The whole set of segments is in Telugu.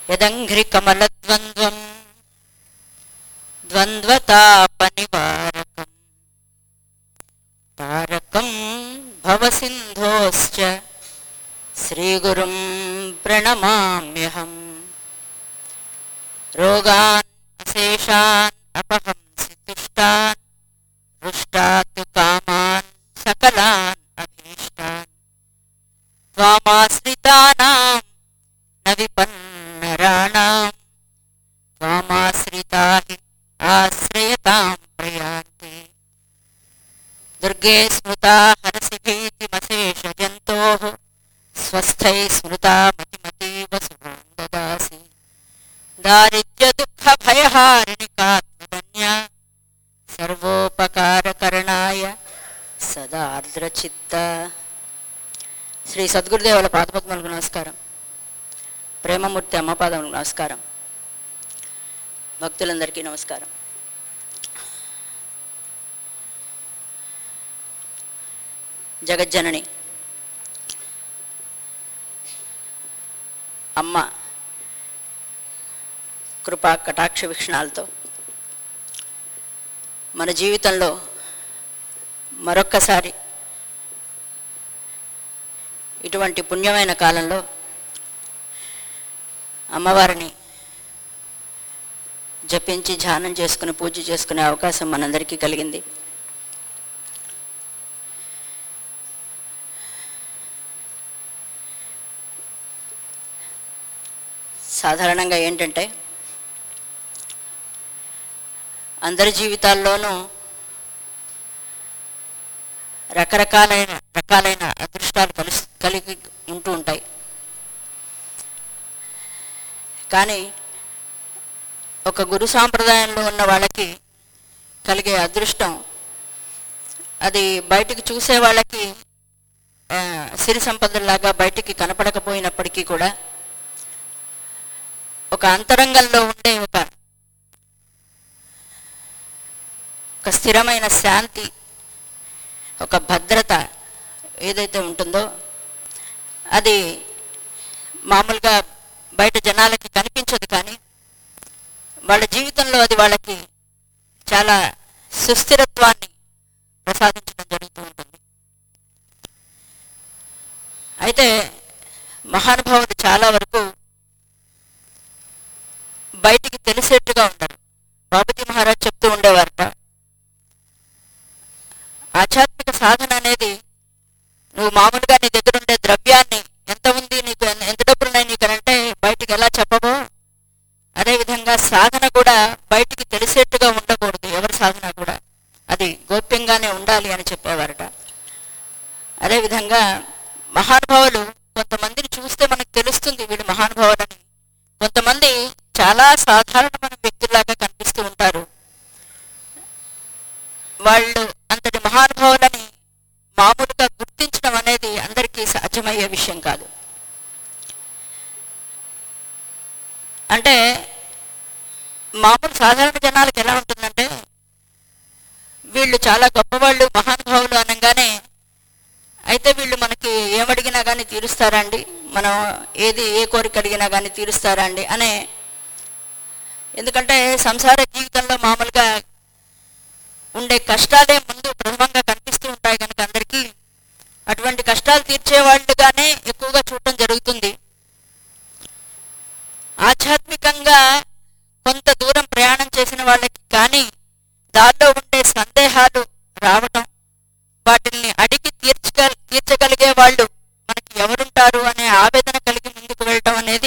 యదంఘ్రికమలద్వంద్వం ద్వంద్వతాపనివారకం తారకం భవసింధోశ్చ శ్రీగురుం ప్రణమామ్యహం రోగాన్ అశేషాన్ అపహంసి తుష్టాన్ హృష్టాతు కామాన్ సకలాన్ అభీష్టాన్ త్వామాశ్రితానాం న విపన్నరాణాం త్వామాశ్రితా హి ఆశ్రయతాం ప్రయాంతి దుర్గే స్మృతా హరసి భీతిమశేష జంతోః స్వస్థై స్మృతా మతిమతీవ శుభం దదాసి దారిద్ర్య దుఃఖ భయహారిణి కాత్మధన్యా సర్వోపకారకరణాయ సదార్ద్రచిత్త శ్రీ సద్గురుదేవుల పాదపద్మలకు నమస్కారం ప్రేమమూర్తి అమ్మపాదములకు నమస్కారం భక్తులందరికీ నమస్కారం జగజ్జనని అమ్మ కృపా కటాక్ష వీక్షణాలతో మన జీవితంలో మరొక్కసారి ఇటువంటి పుణ్యమైన కాలంలో అమ్మవారిని జపించి ధ్యానం చేసుకుని పూజ చేసుకునే అవకాశం మనందరికీ కలిగింది సాధారణంగా ఏంటంటే అందరి జీవితాల్లోనూ రకరకాలైన రకాలైన అదృష్టాలు కలిసి కలిగి ఉంటూ ఉంటాయి కానీ ఒక గురు సాంప్రదాయంలో ఉన్న వాళ్ళకి కలిగే అదృష్టం అది బయటికి చూసే వాళ్ళకి ఆ, సిరి సంపదలాగా బయటికి కనపడకపోయినప్పటికీ కూడా ఒక అంతరంగంలో ఉండే ఒక ఒక స్థిరమైన శాంతి ఒక భద్రత ఏదైతే ఉంటుందో అది మామూలుగా బయట జనాలకి కనిపించదు కానీ వాళ్ళ జీవితంలో అది వాళ్ళకి చాలా సుస్థిరత్వాన్ని ప్రసాదించడం జరుగుతూ ఉంటుంది అయితే మహానుభావులు చాలా వరకు బయటికి తెలిసేట్టుగా ఉండరు బాబుజీ మహారాజ్ చెప్తూ ఉండేవారట ఆధ్యాత్మిక సాధన అనేది నువ్వు మామూలుగా నీ దగ్గర ఉండే ద్రవ్యాన్ని ఎంత ఉంది నీకు ఎన్- ఎంత డబ్బులున్నాయి నీకు అని అంటే బయటికి ఎలా చెప్పవో అదేవిధంగా సాధన కూడా బయటికి తెలిసేట్టుగా ఉండకూడదు ఎవరి సాధన కూడా అది గోప్యంగానే ఉండాలి అని చెప్పేవారట అదేవిధంగా మహానుభావులు కొంతమందిని చూస్తే మనకు తెలుస్తుంది వీళ్ళు మహానుభావులని కొంతమంది చాలా సాధారణమైన వ్యక్తుల్లాగా కనిపిస్తూ ఉంటారు వాళ్ళు అంతటి మహానుభావులని మామూలుగా గుర్తించడం అనేది అందరికీ సాధ్యమయ్యే విషయం కాదు అంటే మామూలు సాధారణ జనాలకు ఎలా ఉంటుందంటే వీళ్ళు చాలా గొప్పవాళ్ళు మహానుభావులు అనగానే అయితే వీళ్ళు మనకి ఏమడిగినా కానీ తీరుస్తారా అండి మనం ఏది ఏ కోరిక అడిగినా కానీ తీరుస్తారా అండి అనే ఎందుకంటే సంసార జీవితంలో మామూలుగా ఉండే కష్టాలే ముందు ప్రథమంగా కనిపిస్తూ ఉంటాయి కనుక అందరికీ అటువంటి కష్టాలు తీర్చే వాళ్ళుగానే ఎక్కువగా చూడటం జరుగుతుంది ఆధ్యాత్మికంగా కొంత దూరం ప్రయాణం చేసిన వాళ్ళకి కానీ దానిలో ఉండే సందేహాలు రావటం వాటిల్ని అడిగి తీర్చగ తీర్చగలిగే వాళ్ళు మనకి ఎవరుంటారు అనే ఆవేదన కలిగి ముందుకు వెళ్ళటం అనేది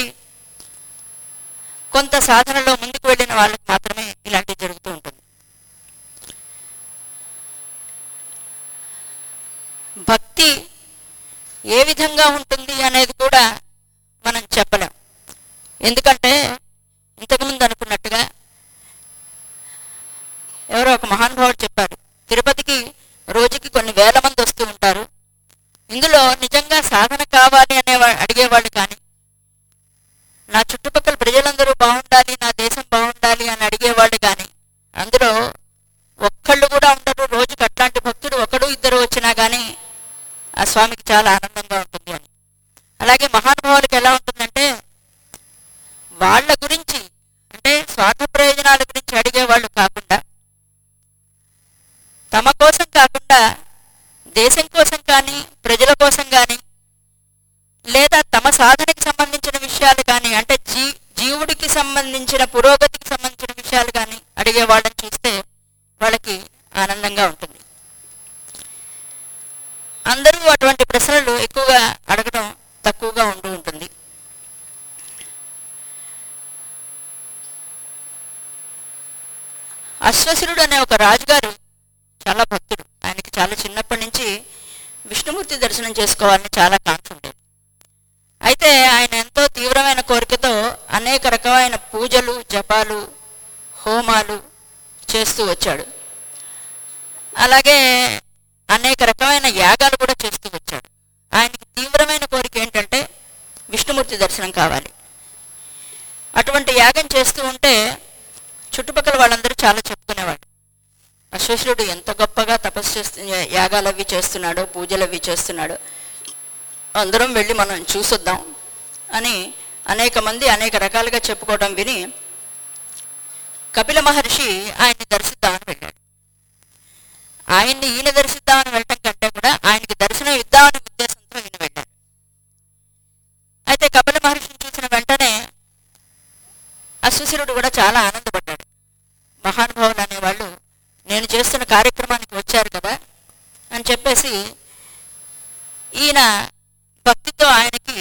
కొంత సాధనలో ముందుకు వెళ్ళిన వాళ్ళకి మాత్రమే ఇలాంటివి జరుగుతూ ఉంటుంది భక్తి ఏ విధంగా ఉంటుంది అనేది కూడా మనం చెప్పలేం ఎందుకంటే ఇంతకుముందు అనుకున్నట్టుగా ఎవరో ఒక మహానుభావుడు చెప్పారు తిరుపతికి రోజుకి కొన్ని వేల మంది వస్తూ ఉంటారు ఇందులో నిజంగా సాధన కావాలి అనే అడిగేవాళ్ళు కానీ నా చుట్టుపక్కల ప్రజలందరూ బాగుండాలి నా దేశం బాగుండాలి అని అడిగేవాళ్ళు కానీ అందులో ఒక్కళ్ళు కూడా ఉండరు రోజుకి అట్లాంటి భక్తుడు ఒకడు ఇద్దరు వచ్చినా కానీ ఆ స్వామికి చాలా ఆనందంగా ఉంటుంది అని అలాగే మహానుభావులకి ఎలా ఉంటుందంటే వాళ్ళ గురించి అంటే స్వార్థ ప్రయోజనాల గురించి అడిగే వాళ్ళు కాకుండా తమ కోసం కాకుండా దేశం కోసం కానీ ప్రజల కోసం కానీ లేదా తమ సాధనకి సంబంధించిన విషయాలు కానీ అంటే జీ జీవుడికి సంబంధించిన పురోగతికి సంబంధించిన విషయాలు కానీ అడిగే వాళ్ళని చూస్తే వాళ్ళకి ఆనందంగా ఉంటుంది అందరూ అటువంటి ప్రశ్నలు ఎక్కువగా అడగడం తక్కువగా ఉంటూ ఉంటుంది అశ్వసురుడు అనే ఒక రాజుగారు చాలా భక్తుడు ఆయనకి చాలా చిన్నప్పటి నుంచి విష్ణుమూర్తి దర్శనం చేసుకోవాలని చాలా కాంక్ష ఉండేది అయితే ఆయన ఎంతో తీవ్రమైన కోరికతో అనేక రకమైన పూజలు జపాలు హోమాలు చేస్తూ వచ్చాడు అలాగే అనేక రకమైన యాగాలు కూడా చేస్తూ వచ్చాడు ఆయనకి తీవ్రమైన కోరిక ఏంటంటే విష్ణుమూర్తి దర్శనం కావాలి అటువంటి యాగం చేస్తూ ఉంటే చుట్టుపక్కల వాళ్ళందరూ చాలా చెప్పుకునేవాడు అశ్వశుడు ఎంత గొప్పగా తపస్సు చేస్తు యాగాలు అవి చేస్తున్నాడో పూజలు అవి చేస్తున్నాడో అందరం వెళ్ళి మనం చూసొద్దాం అని అనేక మంది అనేక రకాలుగా చెప్పుకోవడం విని కపిల మహర్షి ఆయన్ని దర్శిద్దామని వెళ్ళాడు ఆయన్ని ఈయన దర్శిద్దామని వెళ్ళటం కంటే కూడా ఆయనకి దర్శనం ఇద్దామనే ఉద్దేశంతో ఈయన వెళ్ళాడు అయితే కపిల మహర్షిని చూసిన వెంటనే అశ్వశిరుడు కూడా చాలా ఆనందపడ్డాడు మహానుభావులు అనేవాళ్ళు నేను చేస్తున్న కార్యక్రమానికి వచ్చారు కదా అని చెప్పేసి ఈయన భక్తితో ఆయనకి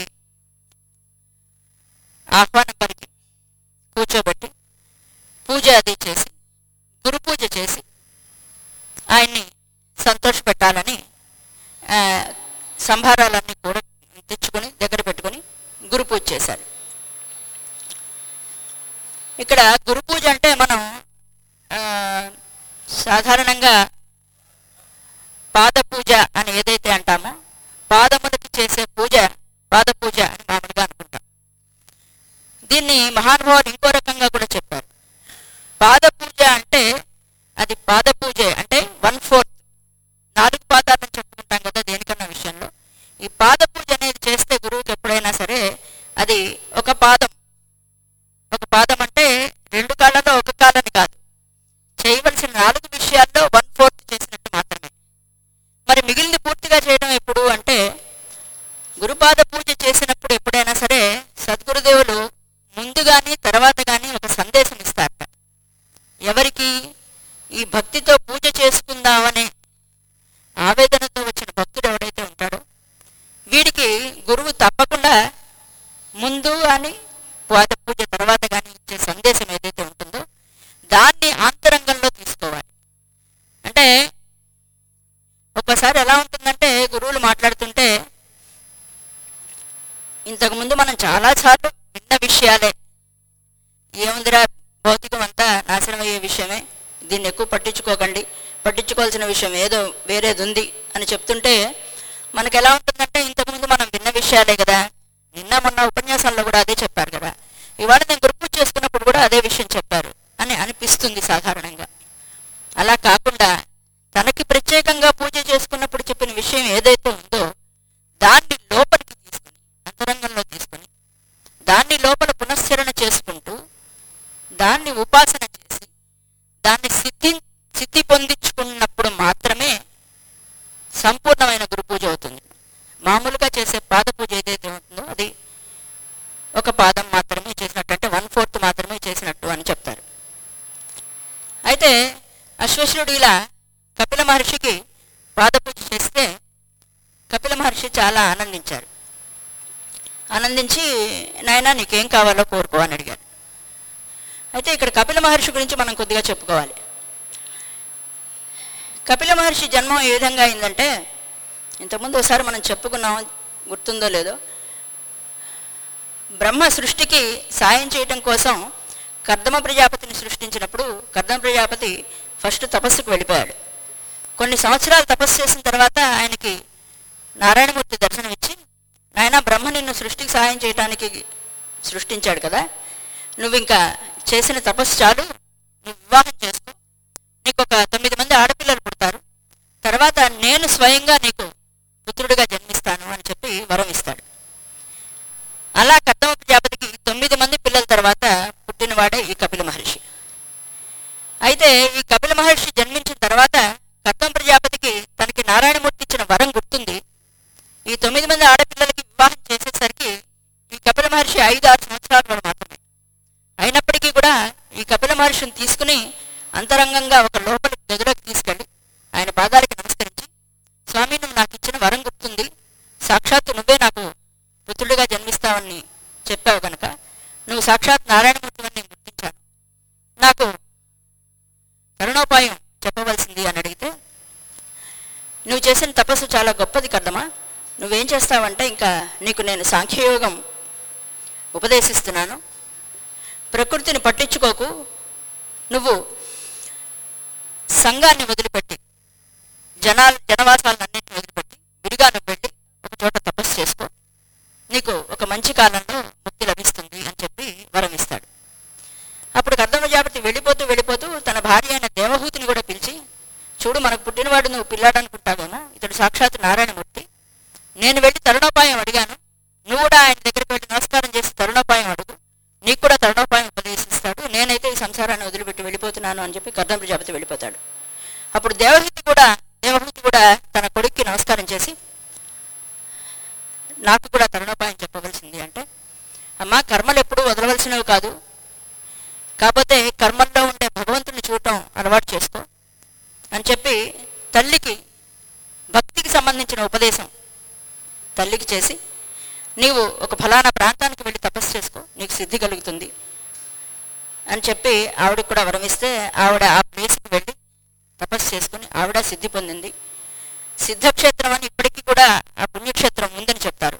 ఆహ్వానం పలికి కూర్చోబెట్టి పూజ అది చేసి గురు పూజ చేసి ఆయన్ని సంతోషపెట్టాలని ఆ, సంభారాలన్నీ కూడా తెచ్చుకొని దగ్గర పెట్టుకొని గురు పూజ చేశారు ఇక్కడ గురు పూజ అంటే మనం ఆ, సాధారణంగా పాద పూజ అని ఏదైతే అంటామో పాదములకి చేసే పూజ పాద పూజ అని మామూలుగా అనుకుంటాం దీన్ని మహానుభావులు ఇంకో రకంగా కూడా చెప్పారు పాద పూజ అంటే అది పాద పూజ అంటే వన్ ఫోర్త్ నాలుగు పాదాలను చెప్పుకుంటాం కదా దేనికన్నా విషయంలో ఈ పాద పూజ అనేది చేస్తే గురువుకి ఎప్పుడైనా సరే అది ఒక పాదం ఒక పాదం అంటే రెండు కాళ్ళలో ఒక కాలని కాదు చేయవలసిన నాలుగు విషయాల్లో వన్ ఫోర్త్ చేసినట్టు మాత్రమే మరి మిగిలింది పూర్తిగా చేయడం ఎప్పుడు అంటే గురుపాద పూజ చేసినప్పుడు ఎప్పుడైనా సరే సద్గురుదేవులు ముందు కానీ తర్వాత కానీ ఒక సందేశం ఇస్తారట ఎవరికి ఈ భక్తితో పూజ చేసుకుందామనే ఆవేదనతో వచ్చిన భక్తుడు ఎవడైతే ఉంటాడో వీడికి గురువు తప్పకుండా ముందు అని పాద పూజ తర్వాత కానీ ఇచ్చే సందేశం ఏదైతే ఉంటుందో దాన్ని ఆంతరంగంలో తీసుకోవాలి అంటే ఒక్కసారి ఎలా ఉంటుందంటే గురువులు మాట్లాడుతుంటే ఇంతకుముందు మనం చాలాసార్లు విన్న విషయాలే ఏముందిరా భౌతికం అంతా నాశనం అయ్యే విషయమే దీన్ని ఎక్కువ పట్టించుకోకండి పట్టించుకోవాల్సిన విషయం ఏదో వేరేది ఉంది అని చెప్తుంటే మనకు ఎలా ఉంటుందంటే ఇంతకుముందు మనం విన్న విషయాలే కదా నిన్న మొన్న ఉపన్యాసాల్లో కూడా అదే చెప్పారు కదా ఇవాళ నేను గుర్తు చేసుకున్నప్పుడు కూడా అదే విషయం చెప్పారు అని అనిపిస్తుంది సాధారణంగా అలా కాకుండా తనకి ప్రత్యేకంగా పూజ చేసుకున్నప్పుడు చెప్పిన విషయం ఏదైతే ఉందో దాన్ని లోపలికి తీసుకుని అంతరంగంలో తీసుకుని దాన్ని లోపల పునశ్చరణ చేసుకుంటూ దాన్ని ఉపాసన చేసి దాన్ని సిద్ధి సిద్ధి పొందించుకున్నప్పుడు మాత్రమే సంపూర్ణమైన గురు పూజ అవుతుంది మామూలుగా చేసే పాద పూజ ఏదైతే ఉంటుందో అది ఒక పాదం మాత్రమే చేసినట్టు అంటే వన్ ఫోర్త్ మాత్రమే చేసినట్టు అని చెప్తారు అయితే అశ్వశుడు ఇలా కపిల మహర్షికి పాదపూజ చేస్తే కపిల మహర్షి చాలా ఆనందించారు ఆనందించి నాయనా నీకేం కావాలో కోరుకో అని అడిగారు అయితే ఇక్కడ కపిల మహర్షి గురించి మనం కొద్దిగా చెప్పుకోవాలి కపిల మహర్షి జన్మం ఏ విధంగా అయిందంటే ఇంతకుముందు ఒకసారి మనం చెప్పుకున్నాం గుర్తుందో లేదో బ్రహ్మ సృష్టికి సాయం చేయటం కోసం కర్దమ ప్రజాపతిని సృష్టించినప్పుడు కర్దమ ప్రజాపతి ఫస్ట్ తపస్సుకు వెళ్ళిపోయాడు కొన్ని సంవత్సరాలు తపస్సు చేసిన తర్వాత ఆయనకి నారాయణమూర్తి దర్శనం ఇచ్చి నాయన బ్రహ్మ నిన్ను సృష్టికి సహాయం చేయడానికి సృష్టించాడు కదా నువ్వు ఇంకా చేసిన తపస్సు చాలు నువ్వు వివాహం చేసుకో నీకు ఒక తొమ్మిది మంది ఆడపిల్లలు పుడతారు తర్వాత నేను స్వయంగా నీకు పుత్రుడిగా జన్మిస్తాను అని చెప్పి వరం ఇస్తాడు అలా కర్దమ ప్రజాపతికి తొమ్మిది మంది పిల్లల తర్వాత అయితే ఈ కపిల మహర్షి జన్మించిన తర్వాత కర్తం ప్రజాపతికి తనకి నారాయణమూర్తి ఇచ్చిన వరం గుర్తుంది ఈ తొమ్మిది మంది ఆడపిల్లలకి వివాహం చేసేసరికి ఈ కపిల మహర్షి ఐదు ఆరు సంవత్సరాల వాడు మాత్రమే అయినప్పటికీ కూడా ఈ కపిల మహర్షిని తీసుకుని అంతరంగంగా ఒక లోపల గదిలోకి తీసుకెళ్ళి ఆయన పాదాలకి నమస్కరించి స్వామి నువ్వు నాకు ఇచ్చిన వరం గుర్తుంది సాక్షాత్తు నువ్వే నాకు పుత్రుడిగా జన్మిస్తావని చెప్పావు గనక నువ్వు సాక్షాత్ నారాయణమూర్తి అని నేను గుర్తించాను నాకు కరుణోపాయం చెప్పవలసింది అని అడిగితే నువ్వు చేసిన తపస్సు చాలా గొప్పది కదమ్మా నువ్వేం చేస్తావంటే ఇంకా నీకు నేను సాంఖ్యయోగం ఉపదేశిస్తున్నాను ప్రకృతిని పట్టించుకోకు నువ్వు సంఘాన్ని వదిలిపెట్టి జనాలు జనవాసాలన్నింటిని వదిలిపెట్టి విడిగా నువ్వు వెళ్ళి ఒక చోట తపస్సు చేసుకో నీకు ఒక మంచి కాలంలో ముక్తి లభిస్తుంది అని చెప్పి వరం ఇస్తాడు అప్పుడు కర్దమ జాపతి వెళ్ళిపోతూ వెళ్ళిపోతూ తన భార్య అయిన దేవహూతిని కూడా పిలిచి చూడు మనకు పుట్టినవాడు నువ్వు పిల్లాడనుకుంటావేమో ఇతడు సాక్షాత్ నారాయణమూర్తి నేను వెళ్ళి తరుణోపాయం అడిగాను నువ్వు కూడా ఆయన దగ్గరికి వెళ్ళి నమస్కారం చేసి తరుణోపాయం అడుగు నీకు కూడా తరుణోపాయం ఉపదేశిస్తాడు నేనైతే ఈ సంసారాన్ని వదిలిపెట్టి వెళ్ళిపోతున్నాను అని చెప్పి కర్దం ప్రజాపతి వెళ్ళిపోతాడు అప్పుడు దేవహూతి కూడా దేవహూతి కూడా తన కొడుక్కి నమస్కారం చేసి నాకు కూడా తరుణోపాయం చెప్పవలసింది అంటే అమ్మా కర్మలు ఎప్పుడూ వదలవలసినవి కాదు కాకపోతే కర్మల్లో ఉండే భగవంతుని చూడటం అలవాటు చేసుకో అని చెప్పి తల్లికి భక్తికి సంబంధించిన ఉపదేశం తల్లికి చేసి నీవు ఒక ఫలానా ప్రాంతానికి వెళ్ళి తపస్సు చేసుకో నీకు సిద్ధి కలుగుతుంది అని చెప్పి ఆవిడకి కూడా వరమిస్తే ఆవిడ ఆ ప్లేస్కి వెళ్ళి తపస్సు చేసుకుని ఆవిడ సిద్ధి పొందింది సిద్ధక్షేత్రం అని ఇప్పటికీ కూడా ఆ పుణ్యక్షేత్రం ఉందని చెప్తారు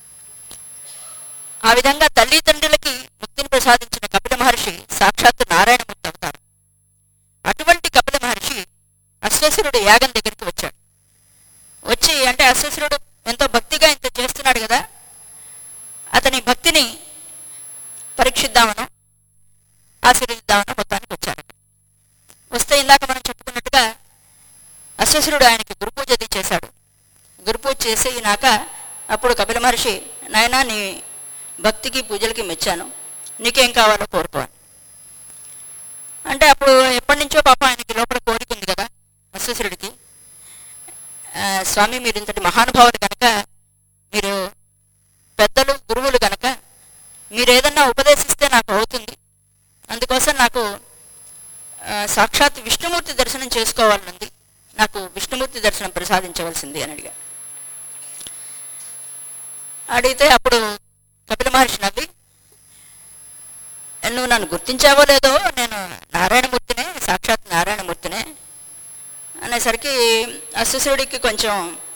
ఆ విధంగా తల్లిదండ్రులకి ముక్తిని ప్రసాదించిన కపిల మహర్షి సాక్షాత్తు నారాయణమూర్తి అవుతారు అటువంటి కపిల మహర్షి అశ్వసురుడు యాగం దగ్గరికి వచ్చాడు వచ్చి అంటే అశ్వసురుడు ఎంతో భక్తిగా ఇంత చేస్తున్నాడు కదా అతని భక్తిని పరీక్షిద్దామనో ఆశీర్వదిద్దామనో మొత్తానికి వచ్చాడు వస్తే ఇందాక మనం చెప్పుకున్నట్టుగా అశ్వసురుడు ఆయనకి గురుపూజ అది చేశాడు గురుపూజ చేసినాక అప్పుడు కపిల మహర్షి నాయనా నీ భక్తికి పూజలకి మెచ్చాను నీకేం కావాలో కోరుకో అని. అంటే అప్పుడు ఎప్పటి నుంచో పాప ఆయనకి లోపల కోరిక ఉంది కదా అశ్వసురుడికి ఆ, స్వామి మీరు ఇంతటి మహానుభావులు కనుక మీరు పెద్దలు గురువులు కనుక మీరు ఏదన్నా ఉపదేశిస్తే నాకు అవుతుంది అందుకోసం నాకు ఆ, సాక్షాత్ విష్ణుమూర్తి దర్శనం చేసుకోవాలనుంది నాకు విష్ణుమూర్తి దర్శనం ప్రసాదించవలసింది అని అడిగా అడిగితే అప్పుడు కపిల మహర్షి నవ్వి నువ్వు నన్ను గుర్తించావో లేదో నేను నారాయణమూర్తినే సాక్షాత్ నారాయణమూర్తినే అనేసరికి అశ్వసుడికి కొంచెం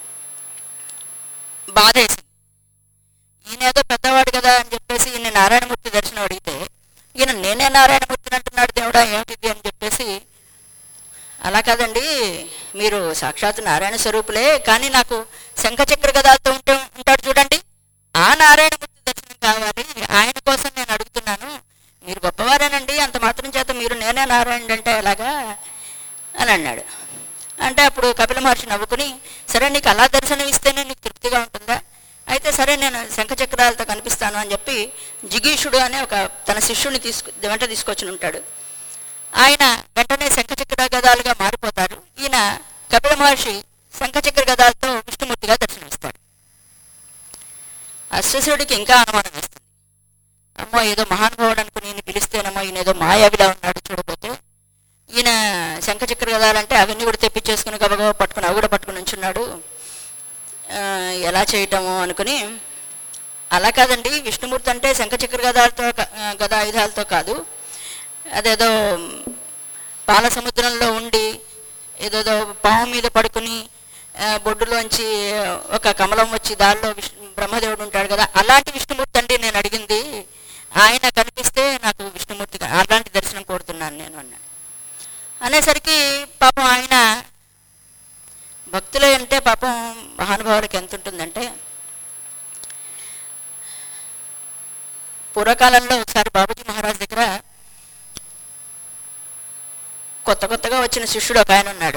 బాధ వేసింది ఈయన ఏదో పెద్దవాడు కదా అని చెప్పేసి ఈయన నారాయణమూర్తి దర్శనం అడిగితే ఈయన నేనే నారాయణమూర్తిని అంటున్నాడు దేవుడా ఏమిటిది అని చెప్పేసి అలా కాదండి మీరు సాక్షాత్ నారాయణ స్వరూపులే కానీ నాకు శంఖచక్ర గదాలతో ఉంటే ఉంటాడు చూడండి ఆ నారాయణమూర్తి దర్శనం కావాలి ఆయన కోసం నేను అడుగుతున్నాను మీరు గొప్పవారేనండి అంత మాత్రం చేత మీరు నేనే నారాయణుడు అంటే ఎలాగా అని అన్నాడు అంటే అప్పుడు కపిల మహర్షి నవ్వుకుని సరే నీకు అలా దర్శనం ఇస్తేనే నీకు తృప్తిగా ఉంటుందా అయితే సరే నేను శంఖచక్రాలతో కనిపిస్తాను అని చెప్పి జిగీషుడు అనే ఒక తన శిష్యుని తీసుకు వెంట తీసుకొచ్చి ఉంటాడు ఆయన వెంటనే శంఖచక్ర గదాలుగా మారిపోతారు ఈయన కపిల మహర్షి శంఖచక్ర గదాలతో విష్ణుమూర్తిగా దర్శనమిస్తాడు అశ్వసుడికి ఇంకా అనుమానం వేస్తుంది అమ్మో ఏదో మహానుభావుడు అనుకుని ఈయన పిలిస్తేనమ్మో ఈయన ఏదో మాయావిలా ఉన్నాడు చూడపోతే ఈయన శంఖచక్ర గదాలంటే అవన్నీ కూడా తెప్పించేసుకుని గబగబా పట్టుకుని అవి కూడా పట్టుకుని ఉంచున్నాడు ఆ, ఎలా చేయటము అనుకుని అలా కాదండి విష్ణుమూర్తి అంటే శంఖచక్ర గదాలతో క- ఆ, గదా ఆయుధాలతో కాదు అదేదో పాల సముద్రంలో ఉండి ఏదేదో పాము మీద పడుకుని ఆ, బొడ్డులోంచి ఒక కమలం వచ్చి దానిలో విష్ణు బ్రహ్మదేవుడు ఉంటాడు కదా అలాంటి విష్ణుమూర్తి అండి నేను అడిగింది ఆయన కనిపిస్తే నాకు విష్ణుమూర్తి క- అలాంటి దర్శనం కోరుతున్నాను నేను అన్నాడు అనేసరికి పాపం ఆయన భక్తులు అంటే పాపం మహానుభావులకి ఎంత ఉంటుందంటే పూర్వకాలంలో ఒకసారి బాబుజీ మహారాజ్ దగ్గర కొత్త కొత్తగా వచ్చిన శిష్యుడు ఒక ఆయన ఉన్నాడు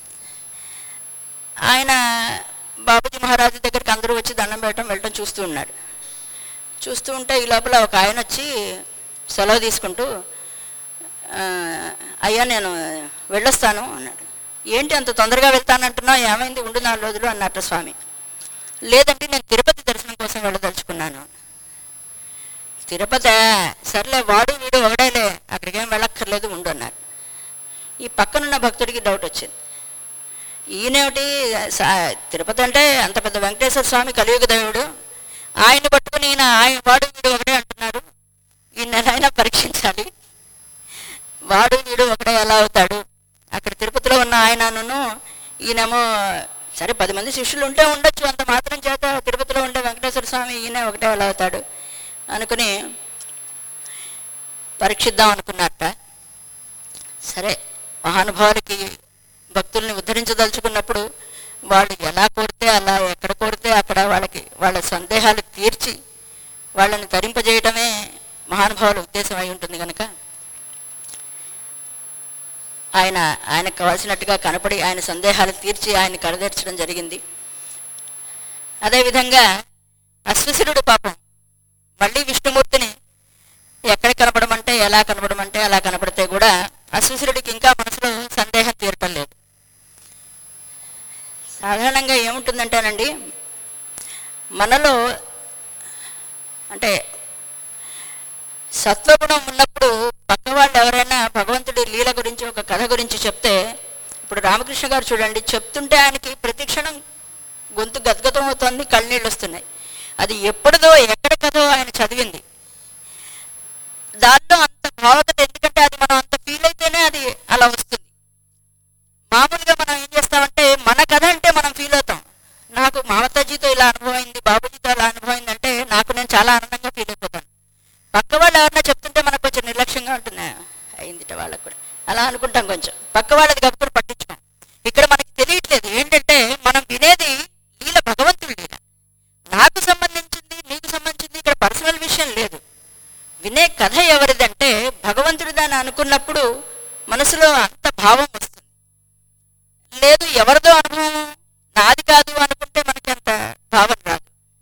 ఆయన బాబుజీ మహారాజు దగ్గరికి అందరూ వచ్చి దండం పెట్టడం వెళ్ళటం చూస్తూ ఉన్నాడు చూస్తూ ఉంటే ఈ లోపల ఒక ఆయన వచ్చి సెలవు తీసుకుంటూ "ఆ, అయ్యా నేను వెళ్ళొస్తాను అన్నాడు ఏంటి అంత తొందరగా వెళ్తానంటున్నావు ఏమైంది ఉండు నాలుగు రోజులు అన్నట్టు స్వామి లేదంటే నేను తిరుపతి దర్శనం కోసం వెళ్ళదలుచుకున్నాను తిరుపతి సర్లే వాడు వీడు ఒకడేలే అక్కడికేం వెళ్ళక్కర్లేదు ఉండు అన్నారు ఈ పక్కనున్న భక్తుడికి డౌట్ వచ్చింది ఈయనేమిటి సా- తిరుపతి అంటే అంత పెద్ద వెంకటేశ్వర స్వామి కలియుగ దేవుడు ఆయన్ని పట్టుకుని ఈయన ఆయన వాడు వీడు ఒకడే అంటున్నారు ఈయన ఎలాగైనా పరీక్షించాలి వాడు వీడు ఒకడే ఎలా అవుతాడు అక్కడ తిరుపతిలో ఉన్న ఆయనను ఈయనేమో సరే పది మంది శిష్యులు ఉంటే ఉండొచ్చు అంత మాత్రం చేత తిరుపతిలో ఉండే వెంకటేశ్వర స్వామి ఈయన ఒకటే ఎలా అవుతాడు అనుకుని పరీక్షిద్దాం అనుకున్నట్ట సరే మహానుభావులకి భక్తుల్ని ఉద్ధరించదలుచుకున్నప్పుడు వాళ్ళు ఎలా కోరితే అలా ఎక్కడ కోరితే అక్కడ వాళ్ళకి వాళ్ళ సందేహాలు తీర్చి వాళ్ళని తరింపజేయటమే మహానుభావుల ఉద్దేశం అయి ఉంటుంది కనుక ఆయన ఆయనకు కావాల్సినట్టుగా కనపడి ఆయన సందేహాలు తీర్చి ఆయన కడదీర్చడం జరిగింది అదేవిధంగా అశ్వశిరుడు పాపం మళ్ళీ విష్ణుమూర్తిని ఎక్కడ కనపడమంటే ఎలా కనపడమంటే అలా కనపడితే కూడా అశ్వశిరుడికి ఇంకా మనసులో సందేహం తీరటం లేదు సాధారణంగా ఏముంటుందంటేనండి మనలో అంటే సత్వగుణం ఉన్నప్పుడు పక్క వాళ్ళు ఎవరైనా భగవంతుడి లీల గురించి ఒక కథ గురించి చెప్తే ఇప్పుడు రామకృష్ణ గారు చూడండి చెప్తుంటే ఆయనకి ప్రతి క్షణం గొంతు గద్గతం అవుతోంది కళ్ళనీళ్ళు వస్తున్నాయి అది ఎప్పుడుదో ఎక్కడ కథో ఆయన చదివింది దానిలో అంత భావకత ఎందుకంటే అది మనం అంత ఫీల్ అయితేనే అది అలా వస్తుంది మామూలుగా మనం ఏం చేస్తామంటే మన కథ అంటే మనం ఫీల్ అవుతాం నాకు మామతాజీతో ఇలా అనుభవం అయింది బాబుజీతో ఇలా అనుభవం అయిందంటే నాకు నేను చాలా ఆనందంగా ఫీల్ అయిపోతాను పక్క వాళ్ళు ఎవరన్నా చెప్తుంటే మనకు కొంచెం నిర్లక్ష్యంగా ఉంటుంది అయిందిట వాళ్ళకు కూడా అలా అనుకుంటాం కొంచెం పక్క వాళ్ళది గబుకుని పట్టించుకోం ఇక్కడ మనకి తెలియట్లేదు ఏంటంటే మనం వినేది లీల భగవంతుడి లీల నాకు సంబంధించింది నీకు సంబంధించింది ఇక్కడ పర్సనల్ విషయం లేదు వినే కథ ఎవరిదంటే భగవంతుడిదని అనుకున్నప్పుడు మనసులో అంత భావం వస్తుంది లేదు ఎవరిదో అనుభవం నాది కాదు అనుకుంటే మనకి అంత భావన రాదు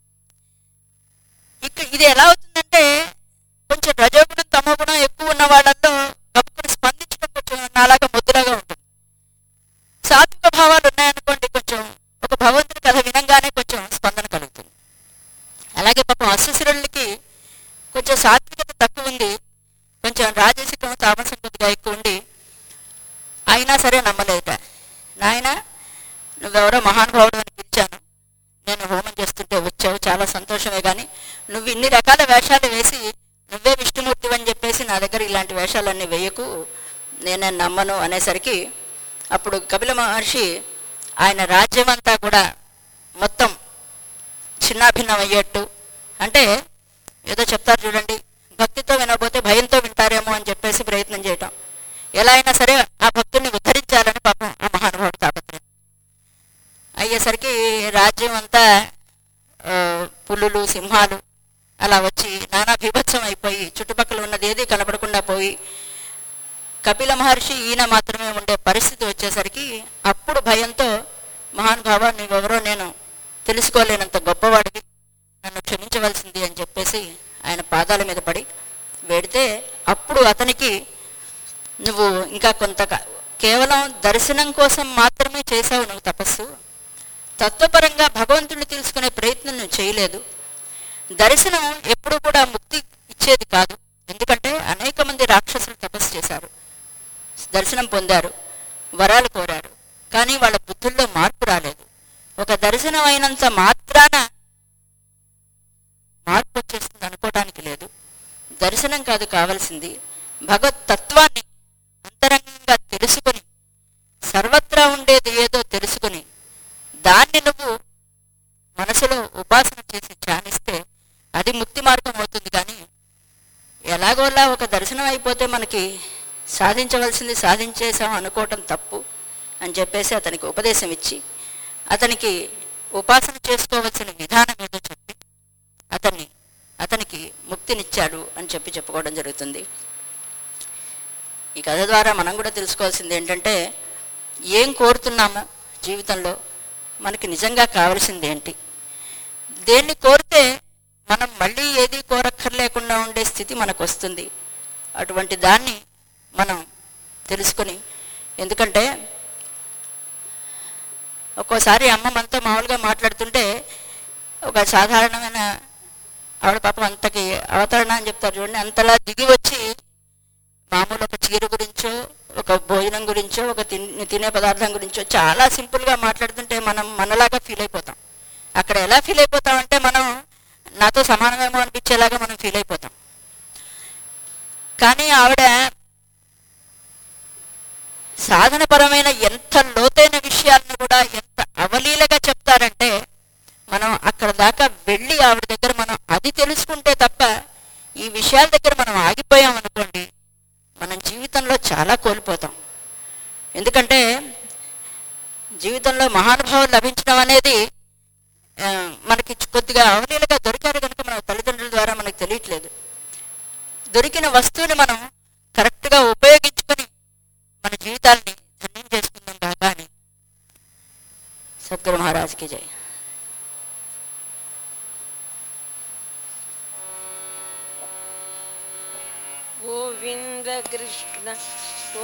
ఇక ఇది ఎలా అవుతుందంటే కొంచెం రజోగుణం తమోగుణం ఎక్కువ ఉన్న వాళ్ళల్లో గబుక్కుని స్పందించడం కొంచెం నాలాగా ముద్దులాగా ఉంటుంది సాత్విక భావాలు ఉన్నాయనుకోండి కొంచెం ఒక భగవంతుని కథ వినంగానే కొంచెం స్పందన కలుగుతుంది అలాగే పాపం అశ్వశిరులకి కొంచెం సాత్వికత తక్కువ ఉంది కొంచెం రాజసికం తామసం కొద్దిగా ఎక్కువ ఉండి అయినా సరే నమ్మలేట నాయన నువ్వెవరో మహానుభావుడు అని పిలిచాను నేను హోమం చేస్తుంటే వచ్చావు చాలా సంతోషమే కానీ నువ్వు ఇన్ని రకాల వేషాలు వేసి నువ్వే విష్ణుమూర్తి అని చెప్పేసి నా దగ్గర ఇలాంటి వేషాలన్నీ వేయకు నేనే నమ్మను అనేసరికి అప్పుడు కపిల మహర్షి ఆయన రాజ్యం అంతా కూడా మొత్తం చిన్నాభిన్నం అయ్యేట్టు అంటే ఏదో చెప్తారు చూడండి భక్తితో వినకపోతే భయంతో వింటారేమో అని చెప్పేసి ప్రయత్నం చేయటం ఎలా అయినా సరే ఆ భక్తుల్ని ఉద్ధరించాలని పాపం ఆ మహానుభావుడు తాపత్రయం అయ్యేసరికి రాజ్యం అంతా ఆ, పులులు సింహాలు అలా వచ్చి నానా బీభత్సం అయిపోయి చుట్టుపక్కల ఉన్నది ఏది కనపడకుండా పోయి కపిల మహర్షి ఈయన మాత్రమే ఉండే పరిస్థితి వచ్చేసరికి అప్పుడు భయంతో మహానుభావ నీవెవరో నేను తెలుసుకోలేనంత గొప్పవాడివి నన్ను క్షమించవలసింది అని చెప్పేసి ఆయన పాదాల మీద పడి వేడితే అప్పుడు అతనికి నువ్వు ఇంకా కొంత క- కేవలం దర్శనం కోసం మాత్రమే చేసావు నువ్వు తపస్సు తత్వపరంగా భగవంతుడిని తెలుసుకునే ప్రయత్నం నువ్వు చేయలేదు దర్శనం ఎప్పుడు కూడా ముక్తి ఇచ్చేది కాదు ఎందుకంటే అనేక మంది రాక్షసులు తపస్సు చేశారు దర్శనం పొందారు వరాలు కోరారు కానీ వాళ్ళ బుద్ధుల్లో మార్పు రాలేదు ఒక దర్శనం అయినంత మాత్రాన మార్పు వచ్చేస్తుంది అనుకోవడానికి లేదు దర్శనం కాదు కావాల్సింది భగవత్ తత్వాన్ని అంతరంగంగా తెలుసుకొని సర్వత్రా ఉండేది ఏదో తెలుసుకొని దాన్ని నువ్వు మనసులో ఉపాసన చేసి ధ్యానిస్తే అది ముక్తి మార్గం అవుతుంది కానీ ఎలాగోలా ఒక దర్శనం అయిపోతే మనకి సాధించవలసింది సాధించేసాం అనుకోవటం తప్పు అని చెప్పేసి అతనికి ఉపదేశం ఇచ్చి అతనికి ఉపాసన చేసుకోవలసిన విధానం ఏదో చెప్పి అతన్ని అతనికి ముక్తినిచ్చాడు అని చెప్పి చెప్పుకోవడం జరుగుతుంది ఈ కథ ద్వారా మనం కూడా తెలుసుకోవాల్సింది ఏంటంటే ఏం కోరుతున్నామో జీవితంలో మనకి నిజంగా కావాల్సింది ఏంటి దేన్ని కోరితే మనం మళ్ళీ ఏది కోరక్కర్లేకుండా ఉండే స్థితి మనకు వస్తుంది అటువంటి దాన్ని మనం తెలుసుకొని ఎందుకంటే ఒక్కోసారి అమ్మ మనతో మామూలుగా మాట్లాడుతుంటే ఒక సాధారణమైన ఆవిడ పాపం అంతకి అవతరణ అని చెప్తారు చూడండి అంతలా దిగి వచ్చి మామూలు ఒక చీర గురించో ఒక భోజనం గురించో ఒక తిన్- తినే పదార్థం గురించో చాలా సింపుల్గా మాట్లాడుతుంటే మనం మనలాగా ఫీల్ అయిపోతాం అక్కడ ఎలా ఫీల్ అయిపోతామంటే మనం నాతో సమానమేమో అనిపించేలాగా మనం ఫీల్ అయిపోతాం కానీ ఆవిడ సాధనపరమైన ఎంత లోతైన విషయాలను కూడా ఎంత అవలీలగా చెప్తారంటే మనం అక్కడ దాకా వెళ్ళి ఆవిడ దగ్గర మనం అది తెలుసుకుంటే తప్ప ఈ విషయాల దగ్గర మనం ఆగిపోయాం అనుకోండి మనం జీవితంలో చాలా కోల్పోతాం ఎందుకంటే జీవితంలో మహానుభావులు లభించడం అనేది ఆ, మనకి కొద్దిగా అవలీలగా దొరికారు కనుక మన తల్లిదండ్రుల ద్వారా మనకు తెలియట్లేదు దొరికిన వస్తువుని మనం కరెక్ట్గా ఉపయోగించుకొని మన జీవితాల్ని ధన్యం చేసుకుందాం బాగా అని సద్గురు మహారాజ్కి జై గోవింద కృష్ణ